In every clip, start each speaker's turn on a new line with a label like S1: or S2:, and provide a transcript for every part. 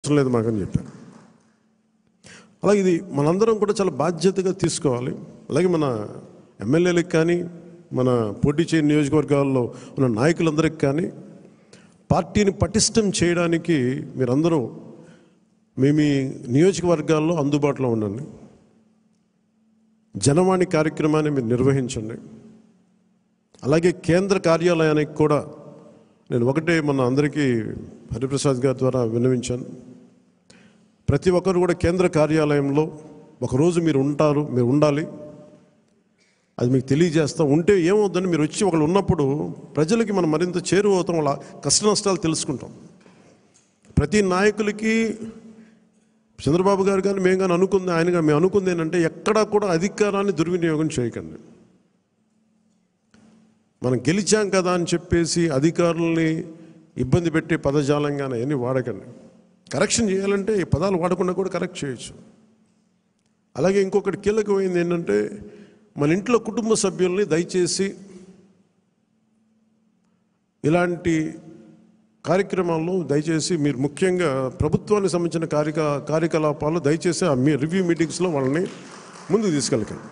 S1: అవసరం లేదు మాకని చెప్పాను అలాగే ఇది మనందరం కూడా చాలా బాధ్యతగా తీసుకోవాలి అలాగే మన ఎమ్మెల్యేలకు కానీ మన పోటీ చేయని నియోజకవర్గాల్లో ఉన్న నాయకులందరికీ కానీ పార్టీని పటిష్టం చేయడానికి మీరందరూ మీ మీ నియోజకవర్గాల్లో అందుబాటులో ఉండండి జనవాణి కార్యక్రమాన్ని మీరు నిర్వహించండి అలాగే కేంద్ర కార్యాలయానికి కూడా నేను ఒకటే మన అందరికీ హరిప్రసాద్ గారి ద్వారా విన్నవించాను ప్రతి ఒక్కరు కూడా కేంద్ర కార్యాలయంలో ఒకరోజు మీరు ఉంటారు మీరు ఉండాలి అది మీకు తెలియజేస్తాం ఉంటే ఏమవుద్దని మీరు వచ్చి ఒకళ్ళు ఉన్నప్పుడు ప్రజలకి మనం మరింత చేరువవుతాం వాళ్ళ కష్ట నష్టాలు తెలుసుకుంటాం ప్రతి నాయకులకి చంద్రబాబు గారు కానీ మేము కానీ అనుకుంది ఆయన కానీ మేము అనుకుంది ఏంటంటే ఎక్కడా కూడా అధికారాన్ని దుర్వినియోగం చేయకండి మనం గెలిచాం కదా అని చెప్పేసి అధికారుల్ని ఇబ్బంది పెట్టే పదజాలంగానే అవన్నీ వాడకండి కరెక్షన్ చేయాలంటే ఈ పదాలు వాడకుండా కూడా కరెక్ట్ చేయొచ్చు అలాగే ఇంకొకటి కీలకమైంది ఏంటంటే మన ఇంట్లో కుటుంబ సభ్యుల్ని దయచేసి ఇలాంటి కార్యక్రమాల్లో దయచేసి మీరు ముఖ్యంగా ప్రభుత్వానికి సంబంధించిన కార్యక కార్యకలాపాలు దయచేసి ఆ మీ రివ్యూ మీటింగ్స్లో వాళ్ళని ముందుకు తీసుకెళ్ళకండి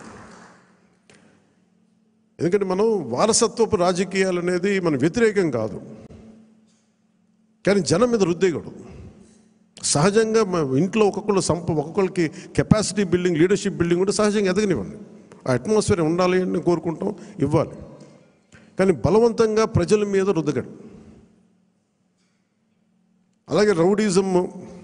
S1: ఎందుకంటే మనం వారసత్వపు రాజకీయాలు అనేది మన వ్యతిరేకం కాదు కానీ జనం మీద రుద్దేయకూడదు సహజంగా మన ఇంట్లో ఒక్కొక్కరు సంప ఒక్కొక్కరికి కెపాసిటీ బిల్డింగ్ లీడర్షిప్ బిల్డింగ్ కూడా సహజంగా ఎదగనివ్వండి ఆ అట్మాస్ఫియర్ ఉండాలి అని కోరుకుంటాం ఇవ్వాలి కానీ బలవంతంగా ప్రజల మీద రుద్దగండి అలాగే రౌడీజం